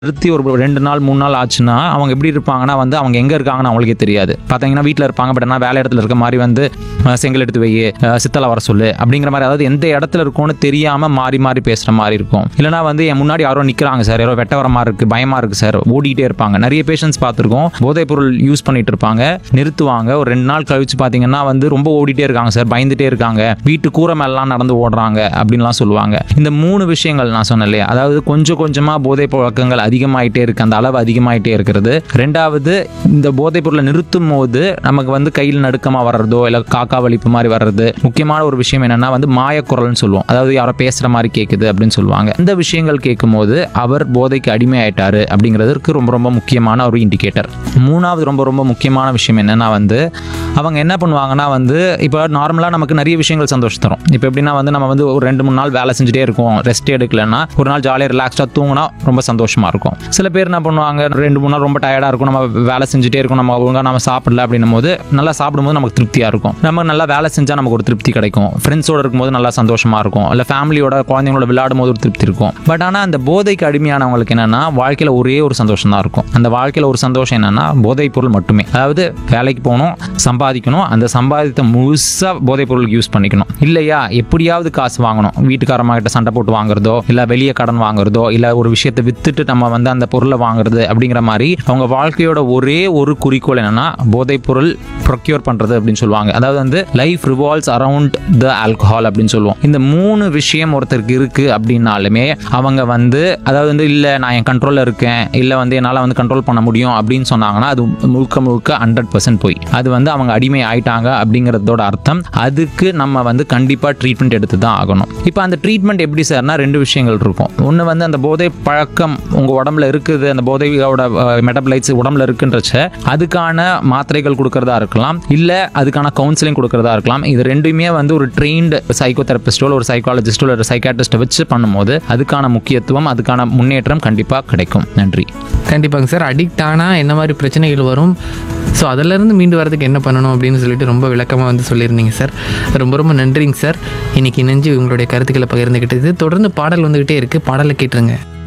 நிறுத்தி ஒரு ரெண்டு நாள் மூணு நாள் ஆச்சுன்னா அவங்க எப்படி இருப்பாங்கன்னா வந்து அவங்க எங்கே இருக்காங்கன்னு அவங்களுக்கே தெரியாது பார்த்தீங்கன்னா வீட்டில் இருப்பாங்க பட் ஆனால் வேலை இடத்துல இருக்க மாதிரி வந்து அஹ், செங்கல் எடுத்து வை அஹ், சித்தலை வர சொல்லு அப்படிங்கிற மாதிரி அதாவது எந்த இடத்துல இருக்கோன்னு தெரியாமல் மாறி மாறி பேசுகிற மாதிரி இருக்கும் இல்லைனா வந்து என் முன்னாடி யாரோ நிற்கிறாங்க சார் யாரோ வெட்ட வர மாதிரி இருக்குது பயமாக இருக்குது சார் ஓடிட்டே இருப்பாங்க நிறைய பேஷண்ட்ஸ் பார்த்துருக்கோம் போதைப் பொருள் யூஸ் பண்ணிட்டு இருப்பாங்க நிறுத்துவாங்க ஒரு ரெண்டு நாள் கழிச்சு பார்த்தீங்கன்னா வந்து ரொம்ப ஓடிட்டே இருக்காங்க சார் பயந்துட்டே இருக்காங்க வீட்டு கூரை மேலாம் நடந்து ஓடுறாங்க அப்படின்லாம் சொல்லுவாங்க இந்த மூணு விஷயங்கள் நான் சொன்னேன் இல்லையா அதாவது கொஞ்சம் கொஞ்சமாக போதைப் பழக்கங்கள் அதிகமாயிட்டே இருக்கு அந்த அளவு அதிகமாயிட்டே இருக்கிறது ரெண்டாவது இந்த போதைப் பொருளை நிறுத்தும் போது நமக்கு வந்து கையில் நடுக்கமாக வர்றதோ இல்லை காக்கா வலிப்பு மாதிரி வர்றது முக்கியமான ஒரு விஷயம் என்னன்னா வந்து மாயக்குரல்னு சொல்லுவோம் அதாவது யாரோ பேசுகிற மாதிரி கேட்குது அப்படின்னு சொல்லுவாங்க இந்த விஷயங்கள் கேட்கும்போது அவர் போதைக்கு அடிமையாயிட்டாரு அப்படிங்கிறதுக்கு ரொம்ப ரொம்ப முக்கியமான ஒரு இண்டிகேட்டர் மூணாவது ரொம்ப ரொம்ப முக்கியமான விஷயம் என்னன்னா வந்து அவங்க என்ன பண்ணுவாங்கன்னா வந்து இப்போ நார்மலாக நமக்கு நிறைய விஷயங்கள் சந்தோஷம் தரும் இப்போ எப்படின்னா வந்து நம்ம வந்து ஒரு ரெண்டு மூணு நாள் வேலை செஞ்சுட்டே இருக்கோம் ரெஸ்ட் எடுக்கலன்னா ஒரு நாள் ஜாலியாக ரிலாக்ஸ்டாக தூங்கினா ரொம்ப சந்தோஷமா இருக்கும் சில பேர் என்ன பண்ணுவாங்க ரெண்டு மூணு நாள் ரொம்ப டயர்டாக இருக்கும் நம்ம வேலை செஞ்சுட்டே இருக்கோம் நம்ம ஒழுங்காக நம்ம சாப்பிடல அப்படின்னும் போது நல்லா சாப்பிடும்போது நமக்கு திருப்தியாக இருக்கும் நம்ம நல்லா வேலை செஞ்சால் நமக்கு ஒரு திருப்தி கிடைக்கும் ஃப்ரெண்ட்ஸோட இருக்கும்போது நல்லா சந்தோஷமா இருக்கும் இல்லை ஃபேமிலியோட குழந்தைங்களோட விளையாடும் போது ஒரு திருப்தி இருக்கும் பட் ஆனால் அந்த போதைக்கு அடிமையானவங்களுக்கு என்னன்னா வாழ்க்கையில் ஒரே ஒரு சந்தோஷம் தான் இருக்கும் அந்த வாழ்க்கையில் ஒரு சந்தோஷம் என்னன்னா போதைப் பொருள் மட்டுமே அதாவது வேலைக்கு போகணும் சம்பாதிக்கணும் அந்த சம்பாதித்த முழுசாக போதைப் பொருளுக்கு யூஸ் பண்ணிக்கணும் இல்லையா எப்படியாவது காசு வாங்கணும் வீட்டுக்காரம்மா கிட்ட சண்டை போட்டு வாங்குறதோ இல்லை வெளியே கடன் வாங்குறதோ இல்லை ஒரு விஷயத்தை வித்துட்டு நம்ம வந்து அந்த பொருளை வாங்குறது அப்படிங்கிற மாதிரி அவங்க வாழ்க்கையோட ஒரே ஒரு குறிக்கோள் என்னன்னா போதைப் பொருள் ப்ரொக்யூர் பண்றது அப்படின்னு சொல்லுவாங்க அதாவது வந்து life revolves around the alcohol அப்படின்னு சொல்லுவோம் இந்த மூணு விஷயம் ஒருத்தருக்கு இருக்கு அப்படின்னாலுமே அவங்க வந்து அதாவது வந்து இல்லை நான் என் கண்ட்ரோலில் இருக்கேன் இல்லை வந்து என்னால் வந்து கண்ட்ரோல் பண்ண முடியும் அப்படின்னு சொன்னாங்கன்னா அது முழுக்க முழுக்க ஹண்ட்ரட் பர்சன்ட் போய் அது வந்து அவங்க அடிமை ஆயிட்டாங்க அப்படிங்கிறதோட அர்த்தம் அதுக்கு நம்ம வந்து கண்டிப்பாக ட்ரீட்மெண்ட் எடுத்து தான் ஆகணும் இப்போ அந்த ட்ரீட்மெண்ட் எப்படி சார்னா ரெண்டு விஷயங்கள் இருக்கும் ஒன்று வந்து அந்த போதை பழக்கம் உங்கள் உடம்புல இருக்குது அந்த போதையோட மெட்டபிளைட்ஸ் உடம்புல இருக்குன்றச்ச அதுக்கான மாத்திரைகள் கொடுக்கறதா இருக்கலாம் இல்லை அதுக்கான கவுன்சிலிங் கொடுக்கறதா இருக்கலாம் இது ரெண்டுமே வந்து ஒரு ட்ரெயின்டு சைக்கோ தெரபிஸ்டோ ஒரு சைக்காலஜிஸ்டோ இல்லை சைக்காட்ரிஸ்ட்டை வச்சு பண்ணும்போது அதுக்கான முக்கியத்துவம் அதுக்கான முன்னேற்றம் கண்டிப்பாக கிடைக்கும் நன்றி கண்டிப்பாங்க சார் அடிக்ட் ஆனால் என்ன மாதிரி பிரச்சனைகள் வரும் ஸோ அதிலிருந்து மீண்டு வரதுக்கு என்ன பண்ணணும் அப்படின்னு சொல்லிட்டு ரொம்ப விளக்கமாக வந்து சொல்லியிருந்தீங்க சார் ரொம்ப ரொம்ப நன்றிங்க சார் இன்னைக்கு இணைஞ்சு உங்களுடைய கருத்துக்களை பகிர்ந்துக்கிட்டது தொடர்ந்து பாடல் வந்துக்கிட்டே இருக்குது பாடலை கேட்டுருங்க